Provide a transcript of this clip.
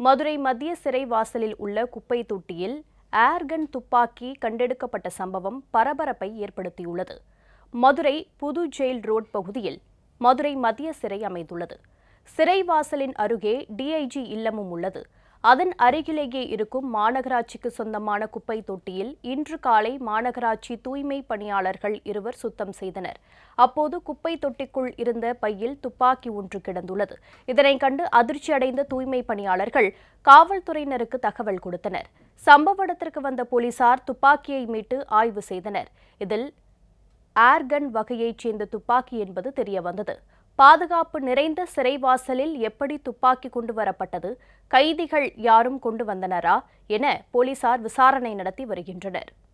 மதுரை மத்திய சிறை வாசலில் உள்ள குப்பை தொட்டியில் ஏர்கன் துப்பாக்கி கண்டெடுக்கப்பட்ட சம்பவம் பரபரப்பை ஏற்படுத்தியுள்ளது மதுரை புது ஜெயில் ரோட் பகுதியில் மதுரை மத்திய சிறை அமைந்துள்ளது சிறை வாசலின் அருகே டிஐஜி இல்லமும் உள்ளது அதன் அருகிலேயே இருக்கும் மாநகராட்சிக்கு சொந்தமான குப்பை தொட்டியில் இன்று காலை மாநகராட்சி தூய்மை பணியாளர்கள் இருவர் சுத்தம் செய்தனர் அப்போது குப்பை தொட்டிக்குள் இருந்த பையில் துப்பாக்கி ஒன்று கிடந்துள்ளது இதனை கண்டு அதிர்ச்சியடைந்த தூய்மை பணியாளர்கள் காவல்துறையினருக்கு தகவல் கொடுத்தனர் சம்பவ இடத்திற்கு வந்த போலீசார் துப்பாக்கியை மீட்டு ஆய்வு செய்தனர் இதில் ஏர்கன் வகையைச் சேர்ந்த துப்பாக்கி என்பது தெரியவந்தது பாதுகாப்பு நிறைந்த சிறைவாசலில் எப்படி துப்பாக்கி கொண்டு வரப்பட்டது கைதிகள் யாரும் கொண்டு வந்தனரா என போலீசார் விசாரணை நடத்தி வருகின்றனர்